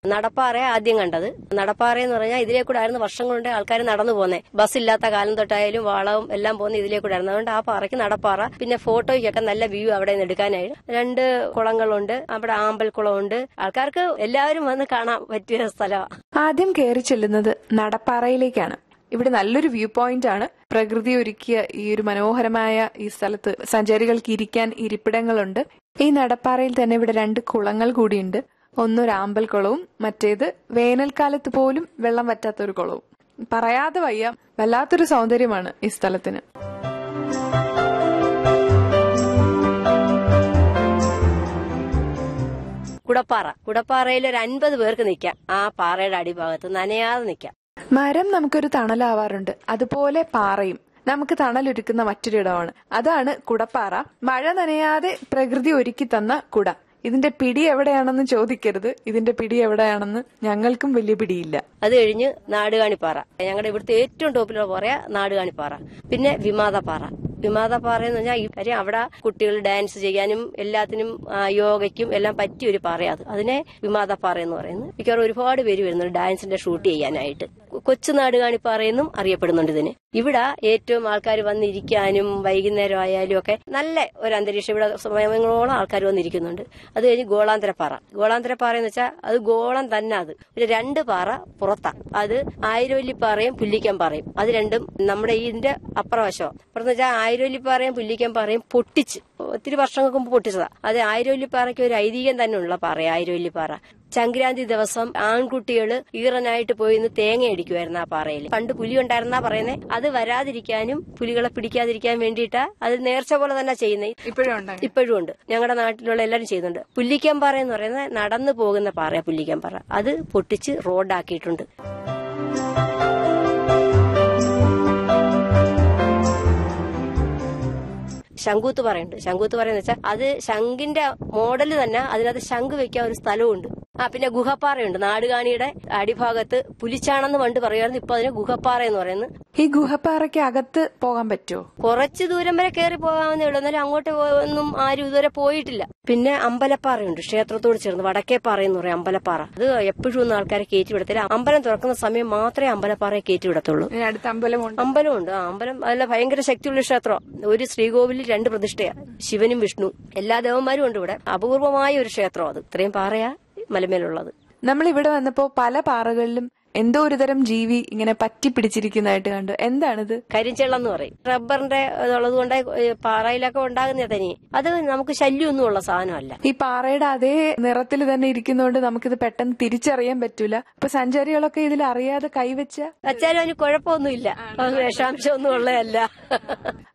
നടപ്പാറ ആദ്യം കണ്ടത് നടപ്പാറ എന്ന് പറഞ്ഞാൽ ഇതിലേ കൂടെ ആയിരുന്നു വർഷം കൊണ്ട് ആൾക്കാർ നടന്നു പോന്നെ ബസ് ഇല്ലാത്ത കാലം തൊട്ടായാലും വളവും എല്ലാം പോകുന്ന ഇതിലേ കൂടെ ആയിരുന്നു അതുകൊണ്ട് ആ പാറയ്ക്ക് നടപ്പാറ പിന്നെ ഫോട്ടോയ്ക്കൊക്കെ നല്ല വ്യൂ അവിടെ നിന്ന് എടുക്കാനായി രണ്ട് കുളങ്ങളുണ്ട് അവിടെ ആമ്പൽക്കുളമുണ്ട് ആൾക്കാർക്ക് എല്ലാവരും വന്ന് കാണാൻ പറ്റിയ സ്ഥലമാണ് ആദ്യം കയറി ചെല്ലുന്നത് നടപ്പാറയിലേക്കാണ് ഇവിടെ നല്ലൊരു വ്യൂ പോയിന്റ് ആണ് പ്രകൃതി ഒരുക്കിയ ഈ ഒരു മനോഹരമായ ഈ സ്ഥലത്ത് സഞ്ചാരികൾക്ക് ഇരിക്കാൻ ഇരിപ്പിടങ്ങളുണ്ട് ഈ നടപ്പാറയിൽ തന്നെ ഇവിടെ രണ്ട് കുളങ്ങൾ കൂടിയുണ്ട് ഒന്നൊരു ആമ്പൽ കുളവും മറ്റേത് വേനൽക്കാലത്ത് പോലും വെള്ളം വറ്റാത്ത ഒരു കുളവും പറയാതെ വയ്യ വല്ലാത്തൊരു സൗന്ദര്യമാണ് ഈ സ്ഥലത്തിന് കുടപ്പാറ കുടപ്പാറയിൽ ഒരു അൻപത് പേർക്ക് നിൽക്കാം ആ പാറയുടെ അടിഭാഗത്ത് നനയാതെ നിൽക്കാം മരം നമുക്കൊരു തണലാവാറുണ്ട് അതുപോലെ പാറയും നമുക്ക് തണലൊരുക്കുന്ന മറ്റൊരിടമാണ് അതാണ് കുടപ്പാറ മഴ നനയാതെ പ്രകൃതി ഒരുക്കി തന്ന കുട ഇതിന്റെ പിടി എവിടെയാണെന്ന് ചോദിക്കരുത് ഇതിന്റെ പിടി എവിടെയാണെന്ന് ഞങ്ങൾക്കും വലിയ പിടിയില്ല അത് കഴിഞ്ഞ് നാടുകാണിപ്പാറ ഞങ്ങളുടെ ഇവിടുത്തെ ഏറ്റവും ടോപ്പിലുള്ള പാറ നാടുകാണിപ്പാറ പിന്നെ വിമാതപ്പാറ വിമാതപ്പാറ എന്ന് പറഞ്ഞാൽ ഈ കാര്യം അവിടെ കുട്ടികൾ ഡാൻസ് ചെയ്യാനും എല്ലാത്തിനും ആ, യോഗയ്ക്കും എല്ലാം പറ്റിയ ഒരു പാറയാണ് അത് അതിനെ വിമാതപ്പാറ എന്ന് പറയുന്നത് മിക്കവാറും ഒരുപാട് പേര് വരുന്നുണ്ട് ഡാൻസിന്റെ ഷൂട്ട് ചെയ്യാനായിട്ട് കൊച്ചു നാടുകാണിപ്പാറയെന്നും അറിയപ്പെടുന്നുണ്ട് ഇതിന് ഇവിടെ ഏറ്റവും ആൾക്കാർ വന്നിരിക്കാനും വൈകുന്നേരം ആയാലും ഒക്കെ നല്ല ഒരു അന്തരീക്ഷം ഇവിടെ സമയങ്ങളോളം ആൾക്കാർ വന്നിരിക്കുന്നുണ്ട് അത് കഴിഞ്ഞ് ഗോളാന്തരപ്പാറ ഗോളാന്തരപ്പാറ എന്ന് വെച്ചാൽ അത് ഗോളം തന്നെ അത് ഒരു രണ്ട് പാറ പുറത്താ അത് ആയിരവല്ലിപ്പാറയും പുല്ലിക്കൻപാറയും അത് രണ്ടും നമ്മുടെ ഇതിന്റെ അപ്പുറവശം അപ്പുറത്ത് വെച്ചാൽ ആയിരവല്ലിപ്പാറയും പുല്ലിക്കൻപാറയും പൊട്ടിച്ച് ഒത്തിരി വർഷങ്ങൾക്ക് മുമ്പ് പൊട്ടിച്ചതാ അത് ആയിരവല്ലിപ്പാറയ്ക്ക് ഒരു ഐതിഹ്യം തന്നെ ഉള്ള പാറ ആയിരവല്ലിപ്പാറ സംക്രാന്തി ദിവസം ആൺകുട്ടികൾ ഈറനായിട്ട് പോയി ഇന്ന് തേങ്ങ അടിക്കുമായിരുന്നു ആ പാറയിൽ പണ്ട് പുലി ഉണ്ടായിരുന്നാ പറയുന്നത് അത് വരാതിരിക്കാനും പുലികളെ പിടിക്കാതിരിക്കാൻ വേണ്ടിയിട്ടാ അത് നേർച്ച പോലെ തന്നെ ചെയ്യുന്നത് ഇപ്പോഴും ഉണ്ടായി ഇപ്പോഴും ഉണ്ട് ഞങ്ങളുടെ നാട്ടിലുള്ള എല്ലാവരും ചെയ്യുന്നുണ്ട് പുല്ലിക്കൻപാറ എന്ന് പറയുന്നത് നടന്നു പോകുന്ന പാറ പുല്ലിക്കൻപാറ അത് പൊട്ടിച്ച് റോഡാക്കിയിട്ടുണ്ട് ശംഖൂത്ത് പറയുണ്ട് ശംഖൂത്ത് പറയുന്ന വെച്ചാൽ അത് ശംഖിന്റെ മോഡൽ തന്നെ അതിനകത്ത് ശംഖ് വെക്കാൻ ഒരു സ്ഥലമുണ്ട് ആ പിന്നെ ഗുഹപ്പാറയുണ്ട് നാടുകാണിയുടെ അടിഭാഗത്ത് പുലിച്ചാണെന്ന് പണ്ട് പറയുമായിരുന്നു ഇപ്പൊ അതിന് ഗുഹപ്പാറ എന്ന് പറയുന്നത് ഈ ഗുഹപ്പാറയ്ക്ക് അകത്ത് പോകാൻ പറ്റുമോ കുറച്ച് ദൂരം വരെ കയറി പോകാവുന്നേ ഉള്ളൂ എന്നാലും അങ്ങോട്ട് ഒന്നും ആരും ഇതുവരെ പോയിട്ടില്ല പിന്നെ അമ്പലപ്പാറയുണ്ട് ക്ഷേത്രത്തോട് ചേർന്ന് വടക്കേപ്പാറ എന്ന് പറയും അമ്പലപ്പാറ അത് എപ്പോഴും ഒന്നും ആൾക്കാരെ കയറ്റി വിടത്തില്ല അമ്പലം തുറക്കുന്ന സമയം മാത്രമേ അമ്പലപ്പാറയെ കയറ്റി വിടത്തുള്ളൂ ഇതിന് അടുത്ത് അമ്പലമുണ്ട് അമ്പലമുണ്ട് ആ അമ്പലം അല്ല ഭയങ്കര ശക്തിയുള്ള ക്ഷേത്രം ഒരു ശ്രീകോവിലിൽ രണ്ട് പ്രതിഷ്ഠയാണ് ശിവനും വിഷ്ണു എല്ലാ ദേവന്മാരും ഉണ്ട് ഇവിടെ അപൂർവമായ ഒരു ക്ഷേത്രം അത് ഇത്രയും പാറയാ മലമേലുള്ളത് നമ്മൾ ഇവിടെ വന്നപ്പോ പല പാറകളിലും എന്തോ ഒരു തരം ജീവി ഇങ്ങനെ പറ്റി പിടിച്ചിരിക്കുന്നതായിട്ട് കണ്ടു എന്താണിത് കരിഞ്ചെള്ളം എന്ന് പറയും റബ്ബറിന്റെ ഇതുള്ളത് കൊണ്ട് പാറയിലൊക്കെ ഉണ്ടാകുന്ന തനി അത് നമുക്ക് ശല്യമൊന്നും ഉള്ള സാധനമല്ല ഈ പാറയുടെ അതേ നിറത്തിൽ തന്നെ ഇരിക്കുന്നതുകൊണ്ട് നമുക്കിത് പെട്ടെന്ന് തിരിച്ചറിയാൻ പറ്റൂല അപ്പൊ സഞ്ചാരികളൊക്കെ ഇതിൽ അറിയാതെ കൈവച്ച വച്ചാലും അതിന് കുഴപ്പമൊന്നുമില്ല അത് വിഷാംശമൊന്നും ഉള്ളതല്ല